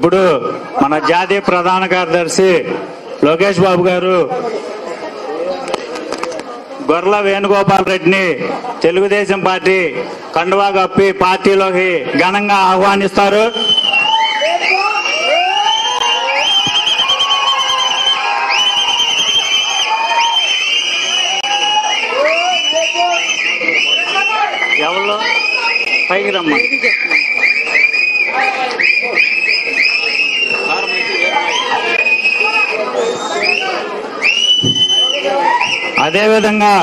ఇప్పుడు మన జాతీయ ప్రధాన కార్యదర్శి లోకేష్ బాబు గారు గొర్రెల వేణుగోపాల్ రెడ్డిని తెలుగుదేశం పార్టీ కండువా కప్పి పార్టీలోకి ఘనంగా ఆహ్వానిస్తారు ఎవరు పైకి రమ్మా అదేవిధంగా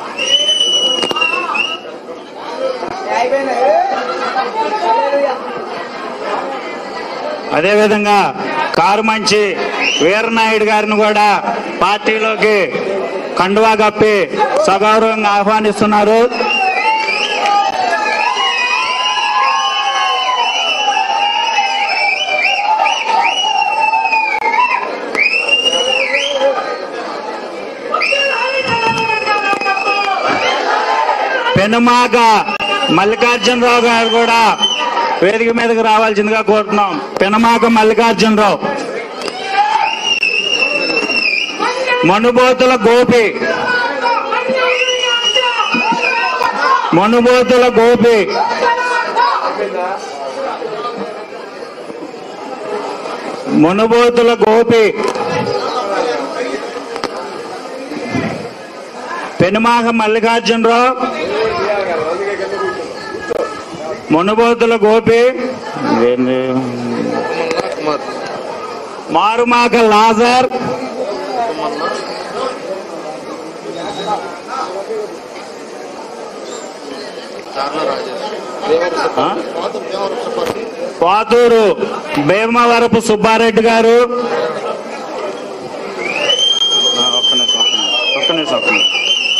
అదేవిధంగా కారు మంచి వీరనాయుడు గారిని కూడా పార్టీలోకి కండువా కప్పి సగౌరవంగా ఆహ్వానిస్తున్నారు పెనుమాక మల్లికార్జునరావు గారు కూడా వేదిక మీదకి రావాల్సిందిగా కోరుతున్నాం పెనమాక మల్లికార్జునరావు మనుబోతుల గోపి మనుబోతుల గోపి మునుబోతుల గోపి పెనుమాక మల్లికార్జునరావు మునుబోతుల గోపి ఏంది? మారుమాక లాజర్ ఆ? పాతూరు భీమవరపు సుబ్బారెడ్డి గారు ఆ, ఒక్క నిమిషం, ఒక్క నిమిషం, ఒక్క నిమిషం, ఒక్క నిమిషం.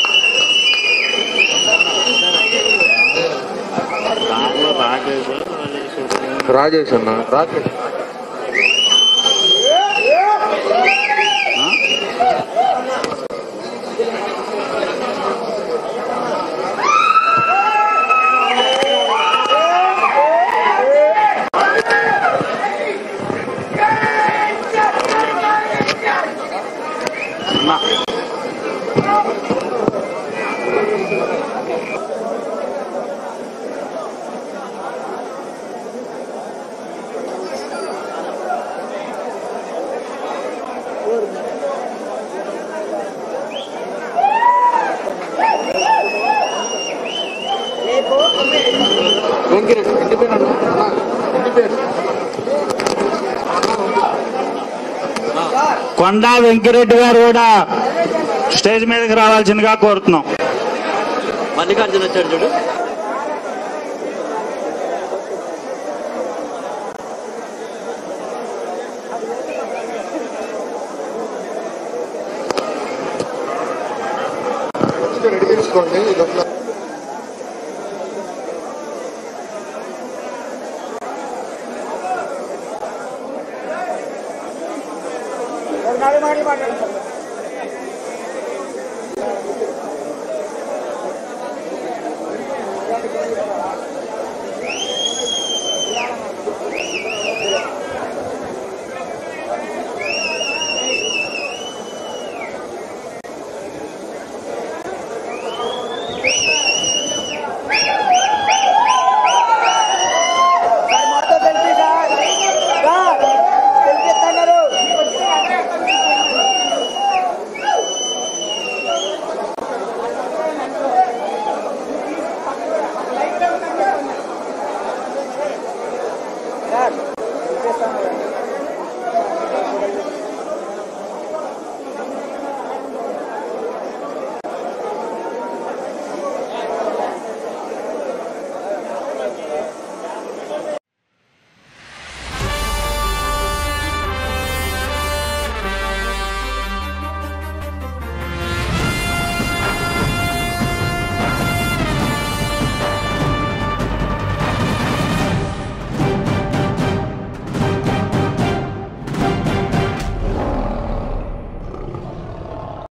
దాంట్లో రాకేష్, రాజేష్. రాజేష్ అన్న రాజేష్ ఆ? అన్నా. వెంకటేష్ ఇంటి పేరు అన్న అన్న, ఇంటి పేరు కొండా వెంకిరెడ్డి గారు కూడా స్టేజ్ మీదకి రావాల్సిందిగా కోరుతున్నాం మల్లికార్జున వచ్చాడు చూడు కొంచెం రెడీ చేసుకోండి ఈ లోపల నాలుగు మాటలు మాట్లాడుతున్నా